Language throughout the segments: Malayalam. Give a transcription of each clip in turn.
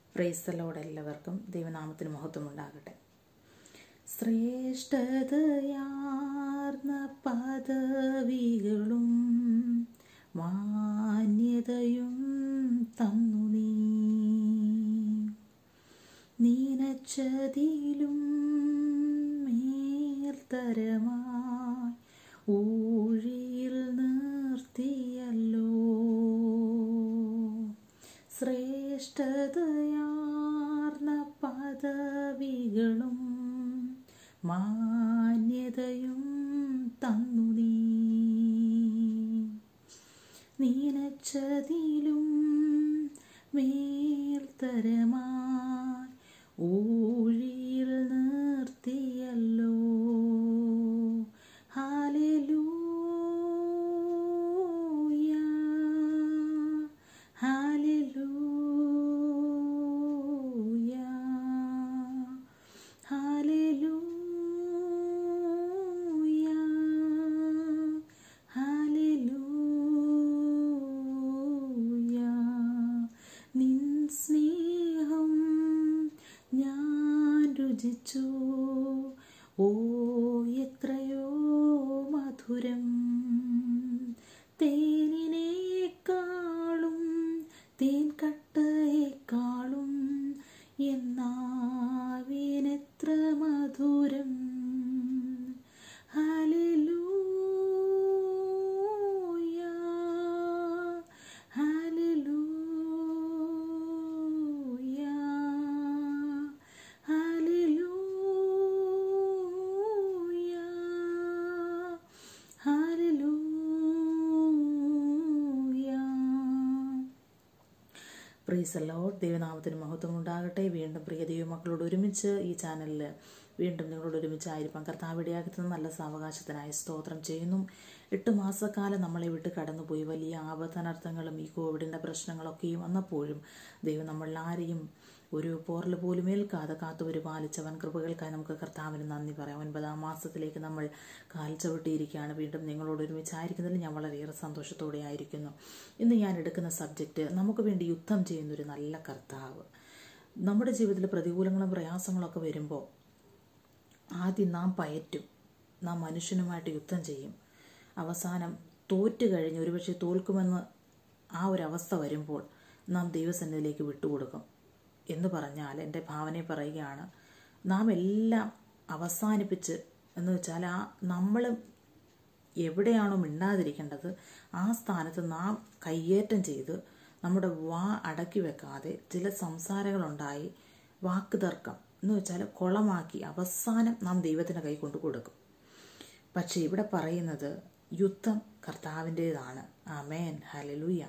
പ്രൈസലോട് എല്ലാവർക്കും ദൈവനാമത്തിന് മഹത്വം ഉണ്ടാകട്ടെ ശ്രേഷ്ഠതയാർന്ന പദവികളും മാന്യതയും തന്നു നീ നീനച്ചതിലും മേൽത്തരമായി ഊഴിയിൽ നിർത്തിയല്ലോ ശ്രേഷ്ഠതയാർന്ന പദവികളും മാന്യതയും തന്നു നീ നീനച്ചതിലും മേൽത്തരമായി ഊഴിയിൽ നിർത്തിയല്ലോ ഹാലലൂയ ഹാലലൂയ ഹാലലൂയ ഹാലലൂയ നിൻ സ്നേഹം ഞാൻ രുചിച്ചു ഓ എത്രയോ മധുരം തേനിനേക്കാളും തേൻ കട്ടയേക്കാളും എന്നാവിനെത്ര മധുരം ഹല്ലേലൂയ ഹല്ലേലൂയ ഹല്ലേലൂയ ഹല്ലേലൂയ പ്രീസ് ലോഡ് ദൈവനാമത്തിന് മഹത്വം ഉണ്ടാകട്ടെ വീണ്ടും പ്രിയ ദൈവമക്കളോട് ഒരുമിച്ച് ഈ ചാനലിൽ വീണ്ടും നിങ്ങളോട് ഒരുമിച്ചായിരിക്കാം കർത്താവ് ഇടയാക്കുന്ന നല്ല സാവകാശത്തിനായി സ്തോത്രം ചെയ്യുന്നു എട്ട് മാസക്കാലം നമ്മളെ വിട്ട് കടന്നുപോയി വലിയ ആപത്തനർത്ഥങ്ങളും ഈ കോവിഡിൻ്റെ പ്രശ്നങ്ങളൊക്കെയും വന്നപ്പോഴും ദൈവം നമ്മളിൽ ആരെയും ഒരു പോറൽ പോലും ഏൽക്കാതെ കാത്തു പരിപാലിച്ചവൻ കൃപകൾക്കായി നമുക്ക് കർത്താവിന് നന്ദി പറയാം ഒൻപതാം മാസത്തിലേക്ക് നമ്മൾ കാൽ ചവിട്ടിയിരിക്കുകയാണ് വീണ്ടും നിങ്ങളോട് ഒരുമിച്ചായിരിക്കുന്നതിൽ ഞാൻ വളരെയേറെ സന്തോഷത്തോടെ ആയിരിക്കുന്നു ഇന്ന് ഞാൻ എടുക്കുന്ന സബ്ജക്റ്റ് നമുക്ക് വേണ്ടി യുദ്ധം ചെയ്യുന്ന ഒരു നല്ല കർത്താവ് നമ്മുടെ ജീവിതത്തിൽ പ്രതികൂലങ്ങളും പ്രയാസങ്ങളൊക്കെ വരുമ്പോൾ ആദ്യം നാം പയറ്റും നാം മനുഷ്യനുമായിട്ട് യുദ്ധം ചെയ്യും അവസാനം തോറ്റു കഴിഞ്ഞ് ഒരുപക്ഷെ തോൽക്കുമെന്ന് ആ ഒരു അവസ്ഥ വരുമ്പോൾ നാം ദൈവസന്നിധിയിലേക്ക് വിട്ടുകൊടുക്കും എന്ന് പറഞ്ഞാൽ എൻ്റെ ഭാവനയെ പറയുകയാണ് നാം എല്ലാം അവസാനിപ്പിച്ച് എന്ന് വെച്ചാൽ ആ നമ്മൾ എവിടെയാണോ മിണ്ടാതിരിക്കേണ്ടത് ആ സ്ഥാനത്ത് നാം കയ്യേറ്റം ചെയ്ത് നമ്മുടെ വാ അടക്കി വെക്കാതെ ചില സംസാരങ്ങളുണ്ടായി വാക്ക് തർക്കം എന്ന് വെച്ചാൽ കുളമാക്കി അവസാനം നാം ദൈവത്തിൻ്റെ കൈ കൊണ്ട് കൊടുക്കും പക്ഷേ ഇവിടെ പറയുന്നത് യുദ്ധം കർത്താവിൻ്റേതാണ് ആമേൻ ഹലലൂയ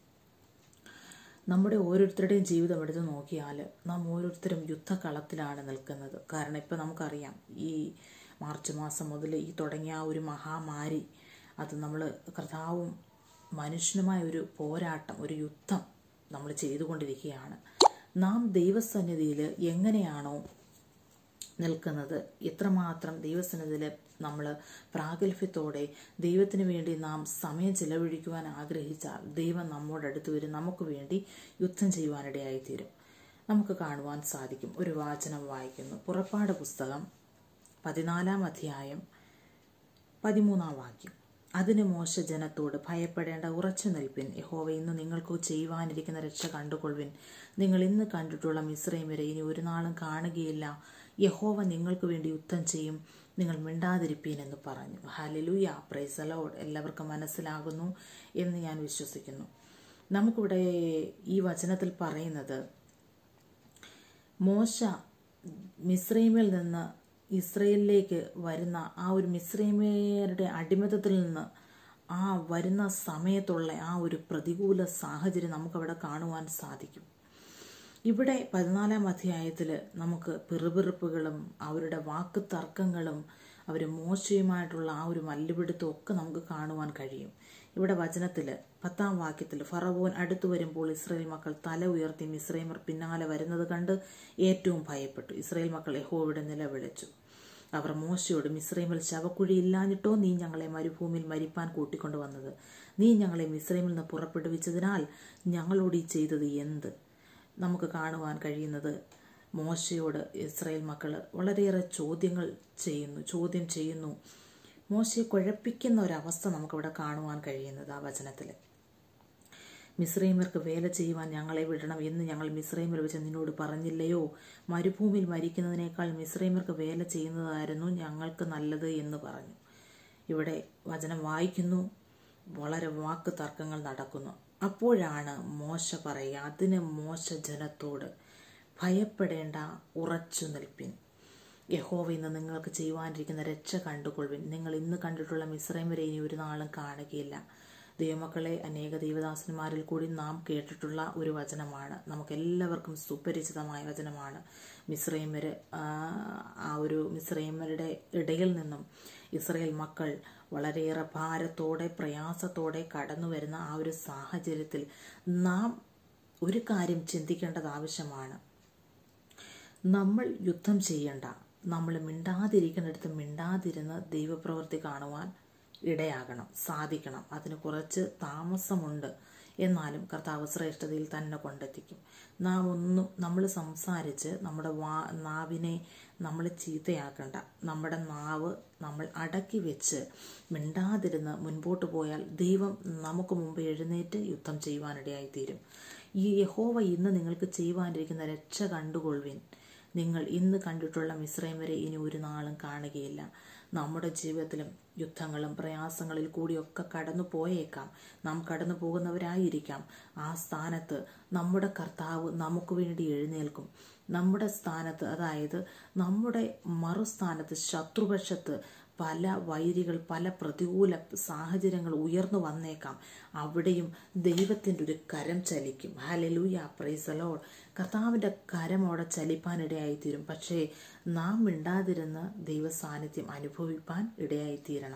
നമ്മുടെ ഓരോരുത്തരുടെയും ജീവിതം എടുത്ത് നോക്കിയാൽ നാം ഓരോരുത്തരും യുദ്ധകളത്തിലാണ് നിൽക്കുന്നത് കാരണം ഇപ്പം നമുക്കറിയാം ഈ മാർച്ച് മാസം മുതൽ ഈ തുടങ്ങിയ ആ ഒരു മഹാമാരി അത് നമ്മൾ കർത്താവും മനുഷ്യനുമായ ഒരു പോരാട്ടം ഒരു യുദ്ധം നമ്മൾ ചെയ്തുകൊണ്ടിരിക്കുകയാണ് നാം ദൈവസന്നിധിയിൽ എങ്ങനെയാണോ നിൽക്കുന്നത് എത്രമാത്രം ദൈവസന്നിധിയിൽ നമ്മൾ പ്രാഗൽഭ്യത്തോടെ ദൈവത്തിന് വേണ്ടി നാം സമയം ചിലവഴിക്കുവാൻ ആഗ്രഹിച്ചാൽ ദൈവം നമ്മോടടുത്ത് വരും നമുക്ക് വേണ്ടി യുദ്ധം ചെയ്യുവാനിടയായിത്തീരും നമുക്ക് കാണുവാൻ സാധിക്കും ഒരു വാചനം വായിക്കുന്നു പുറപ്പാട് പുസ്തകം പതിനാലാം അധ്യായം പതിമൂന്നാം വാക്യം അതിന് മോശ ജനത്തോട് ഭയപ്പെടേണ്ട ഉറച്ചു നിൽപ്പിൻ യഹോവ ഇന്ന് നിങ്ങൾക്ക് ചെയ്യുവാനിരിക്കുന്ന രക്ഷ കണ്ടുകൊള്ളുവിൻ നിങ്ങൾ ഇന്ന് കണ്ടിട്ടുള്ള മിശ്രയും വരെ ഇനി ഒരു നാളും കാണുകയില്ല യഹോവ നിങ്ങൾക്ക് വേണ്ടി യുദ്ധം ചെയ്യും നിങ്ങൾ മിണ്ടാതിരിപ്പീൻ എന്ന് പറഞ്ഞു ഹലലുയ പ്രൈസലോഡ് എല്ലാവർക്കും മനസ്സിലാകുന്നു എന്ന് ഞാൻ വിശ്വസിക്കുന്നു നമുക്കിവിടെ ഈ വചനത്തിൽ പറയുന്നത് മോശ മിശ്രൈമിൽ നിന്ന് ഇസ്രയേലിലേക്ക് വരുന്ന ആ ഒരു മിശ്രൈമരുടെ അടിമത്തത്തിൽ നിന്ന് ആ വരുന്ന സമയത്തുള്ള ആ ഒരു പ്രതികൂല സാഹചര്യം നമുക്കവിടെ കാണുവാൻ സാധിക്കും ഇവിടെ പതിനാലാം അധ്യായത്തിൽ നമുക്ക് പിറുപിറുപ്പുകളും അവരുടെ വാക്ക് തർക്കങ്ങളും അവർ മോശയുമായിട്ടുള്ള ആ ഒരു മല്ലുപിടുത്തം ഒക്കെ നമുക്ക് കാണുവാൻ കഴിയും ഇവിടെ വചനത്തിൽ പത്താം വാക്യത്തിൽ ഫറവോൻ അടുത്തു വരുമ്പോൾ ഇസ്രായേൽ മക്കൾ തല ഉയർത്തി മിസ്രൈമർ പിന്നാലെ വരുന്നത് കണ്ട് ഏറ്റവും ഭയപ്പെട്ടു ഇസ്രായേൽ മക്കൾ യഹോവയുടെ നിലവിളിച്ചു അവർ മോശയോട് മിസ്രൈമിൽ ശവക്കുഴി ഇല്ലാഞ്ഞിട്ടോ നീ ഞങ്ങളെ മരുഭൂമിയിൽ മരിപ്പാൻ കൂട്ടിക്കൊണ്ടു വന്നത് നീ ഞങ്ങളെ മിസ്രൈമിൽ നിന്ന് പുറപ്പെടുവിച്ചതിനാൽ ഞങ്ങളോട് ഈ ചെയ്തത് എന്ത് നമുക്ക് കാണുവാൻ കഴിയുന്നത് മോശയോട് ഇസ്രായേൽ മക്കൾ വളരെയേറെ ചോദ്യങ്ങൾ ചെയ്യുന്നു ചോദ്യം ചെയ്യുന്നു മോശയെ കുഴപ്പിക്കുന്ന ഒരവസ്ഥ നമുക്കിവിടെ കാണുവാൻ കഴിയുന്നത് ആ വചനത്തിൽ മിശ്രൈമർക്ക് വേല ചെയ്യുവാൻ ഞങ്ങളെ വിടണം എന്ന് ഞങ്ങൾ മിശ്രൈമർ വെച്ച് നിന്നോട് പറഞ്ഞില്ലയോ മരുഭൂമിയിൽ മരിക്കുന്നതിനേക്കാൾ മിശ്രൈമർക്ക് വേല ചെയ്യുന്നതായിരുന്നു ഞങ്ങൾക്ക് നല്ലത് എന്ന് പറഞ്ഞു ഇവിടെ വചനം വായിക്കുന്നു വളരെ വാക്ക് തർക്കങ്ങൾ നടക്കുന്നു അപ്പോഴാണ് മോശ പറയുക അതിന് മോശ ജനത്തോട് ഭയപ്പെടേണ്ട ഉറച്ചു നിൽപ്പിൻ യഹോവ ഇന്ന് നിങ്ങൾക്ക് ചെയ്യുവാനിരിക്കുന്ന രക്ഷ കണ്ടുകൊള്ളുവിൻ നിങ്ങൾ ഇന്ന് കണ്ടിട്ടുള്ള മിശ്രയം വരെ ഇനി ഒരു നാളും കാണുകയില്ല ദൈവമക്കളെ അനേക ദൈവദാസന്മാരിൽ കൂടി നാം കേട്ടിട്ടുള്ള ഒരു വചനമാണ് നമുക്കെല്ലാവർക്കും സുപരിചിതമായ വചനമാണ് മിശ്രൈമര് ആ ഒരു മിശ്രൈമരുടെ ഇടയിൽ നിന്നും ഇസ്രയേൽ മക്കൾ വളരെയേറെ ഭാരത്തോടെ പ്രയാസത്തോടെ കടന്നു വരുന്ന ആ ഒരു സാഹചര്യത്തിൽ നാം ഒരു കാര്യം ചിന്തിക്കേണ്ടത് ആവശ്യമാണ് നമ്മൾ യുദ്ധം ചെയ്യണ്ട നമ്മൾ മിണ്ടാതിരിക്കുന്നിടത്ത് മിണ്ടാതിരുന്ന് ദൈവപ്രവൃത്തി കാണുവാൻ ഇടയാകണം സാധിക്കണം അതിന് കുറച്ച് താമസമുണ്ട് എന്നാലും കർത്താവ് ശ്രേഷ്ഠതയിൽ തന്നെ കൊണ്ടെത്തിക്കും നാം ഒന്നും നമ്മൾ സംസാരിച്ച് നമ്മുടെ വാ നാവിനെ നമ്മൾ ചീത്തയാക്കണ്ട നമ്മുടെ നാവ് നമ്മൾ അടക്കി വെച്ച് മിണ്ടാതിരുന്ന് മുൻപോട്ട് പോയാൽ ദൈവം നമുക്ക് മുമ്പ് എഴുന്നേറ്റ് യുദ്ധം ചെയ്യുവാനിടയായിത്തീരും ഈ യഹോവ ഇന്ന് നിങ്ങൾക്ക് ചെയ്യുവാനിരിക്കുന്ന രക്ഷ കണ്ടുകൊള്ളുവിൻ നിങ്ങൾ ഇന്ന് കണ്ടിട്ടുള്ള മിശ്രയം വരെ ഇനി ഒരു നാളും കാണുകയില്ല നമ്മുടെ ജീവിതത്തിലും യുദ്ധങ്ങളും പ്രയാസങ്ങളിൽ കൂടിയൊക്കെ കടന്നു പോയേക്കാം നാം കടന്നു പോകുന്നവരായിരിക്കാം ആ സ്ഥാനത്ത് നമ്മുടെ കർത്താവ് നമുക്ക് വേണ്ടി എഴുന്നേൽക്കും നമ്മുടെ സ്ഥാനത്ത് അതായത് നമ്മുടെ മറുസ്ഥാനത്ത് ശത്രുപക്ഷത്ത് പല വൈരികൾ പല പ്രതികൂല സാഹചര്യങ്ങൾ ഉയർന്നു വന്നേക്കാം അവിടെയും ദൈവത്തിൻ്റെ ഒരു കരം ചലിക്കും ഹലലൂയ പ്രൈസലോൾ കർത്താവിൻ്റെ കരം അവിടെ ചലിപ്പാനിടയായിത്തീരും പക്ഷേ നാം മിണ്ടാതിരുന്ന് ദൈവ സാന്നിധ്യം അനുഭവിപ്പാൻ ഇടയായിത്തീരണം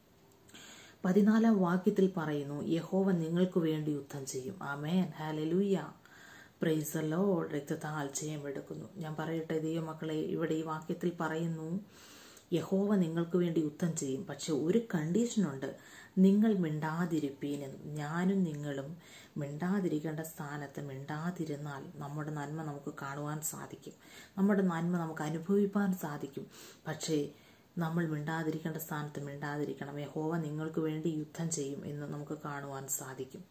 പതിനാലാം വാക്യത്തിൽ പറയുന്നു യഹോവ നിങ്ങൾക്ക് വേണ്ടി യുദ്ധം ചെയ്യും ആമേൻ ഹാലലൂയ പ്രൈസലോ രക്തത്താൽ ജയമെടുക്കുന്നു ഞാൻ പറയട്ടെ ദൈവമക്കളെ ഇവിടെ ഈ വാക്യത്തിൽ പറയുന്നു യഹോവ നിങ്ങൾക്ക് വേണ്ടി യുദ്ധം ചെയ്യും പക്ഷെ ഒരു കണ്ടീഷനുണ്ട് നിങ്ങൾ മിണ്ടാതിരിപ്പീനെന്നും ഞാനും നിങ്ങളും മിണ്ടാതിരിക്കേണ്ട സ്ഥാനത്ത് മിണ്ടാതിരുന്നാൽ നമ്മുടെ നന്മ നമുക്ക് കാണുവാൻ സാധിക്കും നമ്മുടെ നന്മ നമുക്ക് അനുഭവിപ്പാൻ സാധിക്കും പക്ഷേ നമ്മൾ മിണ്ടാതിരിക്കേണ്ട സ്ഥാനത്ത് മിണ്ടാതിരിക്കണം യഹോവ നിങ്ങൾക്ക് വേണ്ടി യുദ്ധം ചെയ്യും എന്ന് നമുക്ക് കാണുവാൻ സാധിക്കും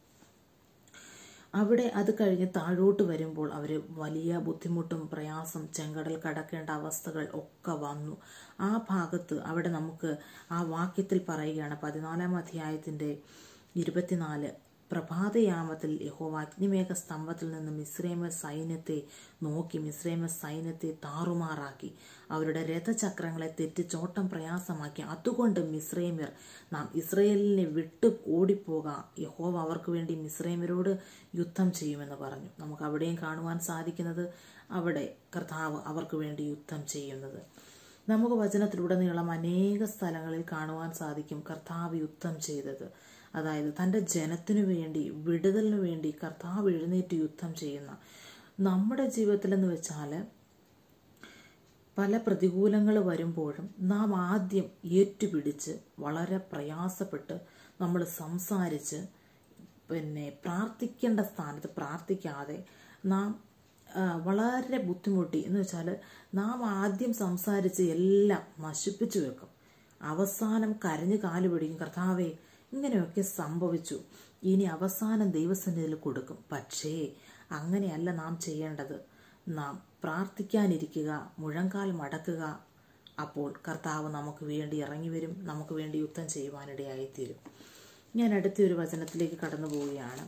അവിടെ അത് കഴിഞ്ഞ് താഴോട്ട് വരുമ്പോൾ അവർ വലിയ ബുദ്ധിമുട്ടും പ്രയാസം ചെങ്കടൽ കടക്കേണ്ട അവസ്ഥകൾ ഒക്കെ വന്നു ആ ഭാഗത്ത് അവിടെ നമുക്ക് ആ വാക്യത്തിൽ പറയുകയാണ് പതിനാലാം അധ്യായത്തിൻ്റെ ഇരുപത്തിനാല് പ്രഭാതയാമത്തിൽ യഹോവ അഗ്നിമേഘ സ്തംഭത്തിൽ നിന്ന് മിശ്രൈമ സൈന്യത്തെ നോക്കി മിശ്രൈമ സൈന്യത്തെ താറുമാറാക്കി അവരുടെ രഥചക്രങ്ങളെ തെറ്റിച്ചോട്ടം പ്രയാസമാക്കി അതുകൊണ്ട് മിശ്രൈമ്യർ നാം ഇസ്രയേലിനെ വിട്ട് ഓടിപ്പോകാം യഹോവ അവർക്ക് വേണ്ടി മിശ്രൈമ്യരോട് യുദ്ധം ചെയ്യുമെന്ന് പറഞ്ഞു നമുക്ക് അവിടെയും കാണുവാൻ സാധിക്കുന്നത് അവിടെ കർത്താവ് അവർക്ക് വേണ്ടി യുദ്ധം ചെയ്യുന്നത് നമുക്ക് വചനത്തിലുടനീളം അനേക സ്ഥലങ്ങളിൽ കാണുവാൻ സാധിക്കും കർത്താവ് യുദ്ധം ചെയ്തത് അതായത് തൻ്റെ ജനത്തിനു വേണ്ടി വിടുതലിനു വേണ്ടി കർത്താവ് എഴുന്നേറ്റ് യുദ്ധം ചെയ്യുന്ന നമ്മുടെ ജീവിതത്തിലെന്ന് വെച്ചാൽ പല പ്രതികൂലങ്ങൾ വരുമ്പോഴും നാം ആദ്യം ഏറ്റുപിടിച്ച് വളരെ പ്രയാസപ്പെട്ട് നമ്മൾ സംസാരിച്ച് പിന്നെ പ്രാർത്ഥിക്കേണ്ട സ്ഥാനത്ത് പ്രാർത്ഥിക്കാതെ നാം വളരെ ബുദ്ധിമുട്ടി എന്ന് വെച്ചാൽ നാം ആദ്യം സംസാരിച്ച് എല്ലാം നശിപ്പിച്ചു വെക്കും അവസാനം കരഞ്ഞു കാല് പിടിക്കും കർത്താവേ ഇങ്ങനെയൊക്കെ സംഭവിച്ചു ഇനി അവസാനം ദൈവസന്നിധിയിൽ കൊടുക്കും പക്ഷേ അങ്ങനെയല്ല നാം ചെയ്യേണ്ടത് നാം പ്രാർത്ഥിക്കാനിരിക്കുക മുഴങ്കാൽ മടക്കുക അപ്പോൾ കർത്താവ് നമുക്ക് വേണ്ടി ഇറങ്ങി വരും നമുക്ക് വേണ്ടി യുദ്ധം ചെയ്യുവാനിടയായിത്തീരും ഞാൻ അടുത്ത ഒരു വചനത്തിലേക്ക് കടന്നു പോവുകയാണ്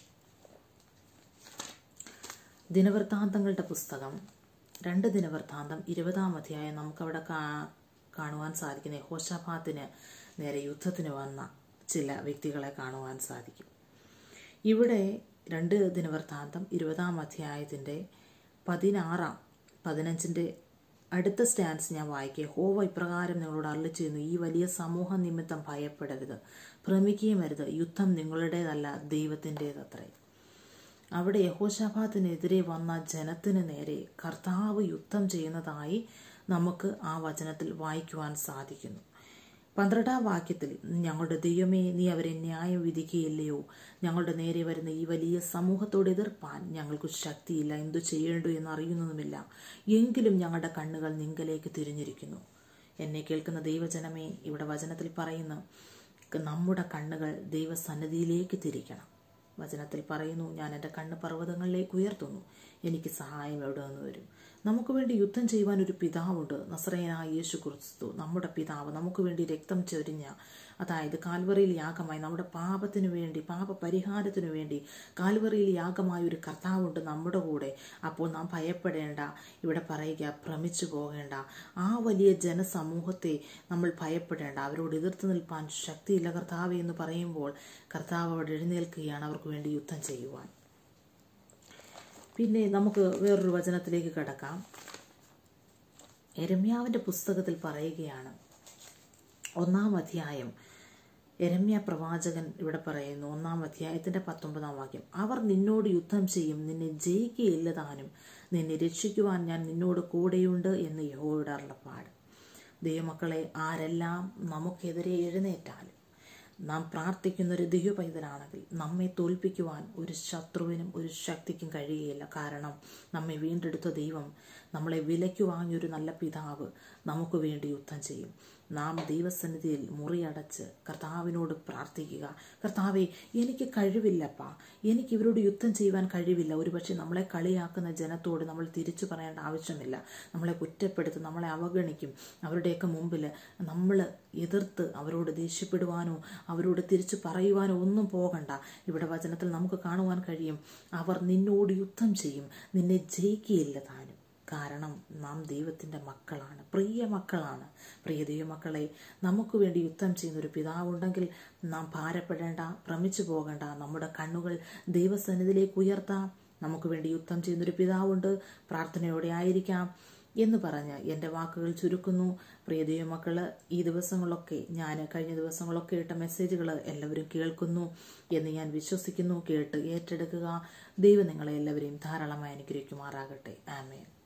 ദിനവൃത്താന്തങ്ങളുടെ പുസ്തകം രണ്ട് ദിനവൃത്താന്തം ഇരുപതാം അധ്യായം നമുക്കവിടെ കാണുവാൻ സാധിക്കുന്ന ഹോഷാഭാത്തിന് നേരെ യുദ്ധത്തിന് വന്ന ചില വ്യക്തികളെ കാണുവാൻ സാധിക്കും ഇവിടെ രണ്ട് ദിനവൃത്താന്തം ഇരുപതാം അധ്യായത്തിൻ്റെ പതിനാറാം പതിനഞ്ചിൻ്റെ അടുത്ത സ്റ്റാൻസ് ഞാൻ വായിക്കുക ഹോവ ഇപ്രകാരം നിങ്ങളോട് അരളി ചെയ്യുന്നു ഈ വലിയ സമൂഹ നിമിത്തം ഭയപ്പെടരുത് ഭ്രമിക്കുകയും അരുത് യുദ്ധം നിങ്ങളുടേതല്ല ദൈവത്തിൻ്റെതത്രേ അവിടെ യഹോഷാഭാത്തിനെതിരെ വന്ന ജനത്തിന് നേരെ കർത്താവ് യുദ്ധം ചെയ്യുന്നതായി നമുക്ക് ആ വചനത്തിൽ വായിക്കുവാൻ സാധിക്കുന്നു പന്ത്രണ്ടാം വാക്യത്തിൽ ഞങ്ങളുടെ ദൈവമേ നീ അവരെ ന്യായം വിധിക്കുകയില്ലയോ ഞങ്ങളുടെ നേരെ വരുന്ന ഈ വലിയ സമൂഹത്തോട് എതിർപ്പാൻ ഞങ്ങൾക്ക് ശക്തിയില്ല എന്തു ചെയ്യേണ്ടു എന്ന് അറിയുന്നതുമില്ല എങ്കിലും ഞങ്ങളുടെ കണ്ണുകൾ നിങ്കലേക്ക് തിരിഞ്ഞിരിക്കുന്നു എന്നെ കേൾക്കുന്ന ദൈവജനമേ ഇവിടെ വചനത്തിൽ പറയുന്നു നമ്മുടെ കണ്ണുകൾ ദൈവസന്നിധിയിലേക്ക് തിരിക്കണം വചനത്തിൽ പറയുന്നു ഞാൻ എൻ്റെ കണ്ണ് പർവ്വതങ്ങളിലേക്ക് ഉയർത്തുന്നു എനിക്ക് സഹായം എവിടെ നിന്ന് വരും നമുക്ക് വേണ്ടി യുദ്ധം ചെയ്യുവാൻ ഒരു പിതാവുണ്ട് നസ്രയനായ യേശു ക്രിസ്തു നമ്മുടെ പിതാവ് നമുക്ക് വേണ്ടി രക്തം ചൊരിഞ്ഞ അതായത് കാൽവറിയിൽ യാഗമായി നമ്മുടെ പാപത്തിനു വേണ്ടി പാപ പരിഹാരത്തിനു വേണ്ടി കാൽവറിയിൽ യാഗമായ ഒരു കർത്താവുണ്ട് നമ്മുടെ കൂടെ അപ്പോൾ നാം ഭയപ്പെടേണ്ട ഇവിടെ പറയുക ഭ്രമിച്ചു പോകേണ്ട ആ വലിയ ജനസമൂഹത്തെ നമ്മൾ ഭയപ്പെടേണ്ട അവരോട് എതിർത്ത് നിൽപ്പാൻ ശക്തിയില്ല കർത്താവ് എന്ന് പറയുമ്പോൾ കർത്താവ് അവിടെ എഴുന്നേൽക്കുകയാണ് അവർക്ക് വേണ്ടി യുദ്ധം ചെയ്യുവാൻ പിന്നെ നമുക്ക് വേറൊരു വചനത്തിലേക്ക് കടക്കാം എരമ്യാവിൻ്റെ പുസ്തകത്തിൽ പറയുകയാണ് ഒന്നാം അധ്യായം എരമ്യ പ്രവാചകൻ ഇവിടെ പറയുന്നു ഒന്നാം അധ്യായത്തിന്റെ പത്തൊമ്പതാം വാക്യം അവർ നിന്നോട് യുദ്ധം ചെയ്യും നിന്നെ ജയിക്കുകയില്ല താനും നിന്നെ രക്ഷിക്കുവാൻ ഞാൻ നിന്നോട് കൂടെയുണ്ട് എന്ന് യഹോയുടെ അരുളപ്പാട് ദൈവമക്കളെ ആരെല്ലാം നമുക്കെതിരെ എഴുന്നേറ്റാലും നാം പ്രാർത്ഥിക്കുന്ന ഒരു ദൈവപൈതലാണെങ്കിൽ നമ്മെ തോൽപ്പിക്കുവാൻ ഒരു ശത്രുവിനും ഒരു ശക്തിക്കും കഴിയുകയില്ല കാരണം നമ്മെ വീണ്ടെടുത്ത ദൈവം നമ്മളെ വിലയ്ക്ക് വാങ്ങിയൊരു നല്ല പിതാവ് നമുക്ക് വേണ്ടി യുദ്ധം ചെയ്യും നാം ദൈവസന്നിധിയിൽ മുറിയടച്ച് കർത്താവിനോട് പ്രാർത്ഥിക്കുക കർത്താവെ എനിക്ക് കഴിവില്ലപ്പാ എനിക്ക് ഇവരോട് യുദ്ധം ചെയ്യുവാൻ കഴിവില്ല ഒരുപക്ഷെ നമ്മളെ കളിയാക്കുന്ന ജനത്തോട് നമ്മൾ തിരിച്ചു പറയേണ്ട ആവശ്യമില്ല നമ്മളെ കുറ്റപ്പെടുത്തും നമ്മളെ അവഗണിക്കും അവരുടെയൊക്കെ മുമ്പിൽ നമ്മൾ എതിർത്ത് അവരോട് ദേഷ്യപ്പെടുവാനോ അവരോട് തിരിച്ചു പറയുവാനോ ഒന്നും പോകണ്ട ഇവിടെ വചനത്തിൽ നമുക്ക് കാണുവാൻ കഴിയും അവർ നിന്നോട് യുദ്ധം ചെയ്യും നിന്നെ ജയിക്കുകയില്ല താനും കാരണം നാം ദൈവത്തിൻ്റെ മക്കളാണ് പ്രിയ മക്കളാണ് പ്രിയ ദൈവമക്കളെ നമുക്ക് വേണ്ടി യുദ്ധം ചെയ്യുന്ന ഒരു പിതാവുണ്ടെങ്കിൽ നാം ഭാരപ്പെടേണ്ട ഭ്രമിച്ചു പോകേണ്ട നമ്മുടെ കണ്ണുകൾ ദൈവസന്നിധിയിലേക്ക് ഉയർത്താം നമുക്ക് വേണ്ടി യുദ്ധം ചെയ്യുന്നൊരു പിതാവുണ്ട് പ്രാർത്ഥനയോടെ ആയിരിക്കാം എന്ന് പറഞ്ഞ് എൻ്റെ വാക്കുകൾ ചുരുക്കുന്നു പ്രിയ ദൈവമക്കൾ ഈ ദിവസങ്ങളൊക്കെ ഞാൻ കഴിഞ്ഞ ദിവസങ്ങളൊക്കെ ഇട്ട മെസ്സേജുകൾ എല്ലാവരും കേൾക്കുന്നു എന്ന് ഞാൻ വിശ്വസിക്കുന്നു കേട്ട് ഏറ്റെടുക്കുക ദൈവം നിങ്ങളെ എല്ലാവരെയും ധാരാളമായി അനുഗ്രഹിക്കുമാറാകട്ടെ ആമേൻ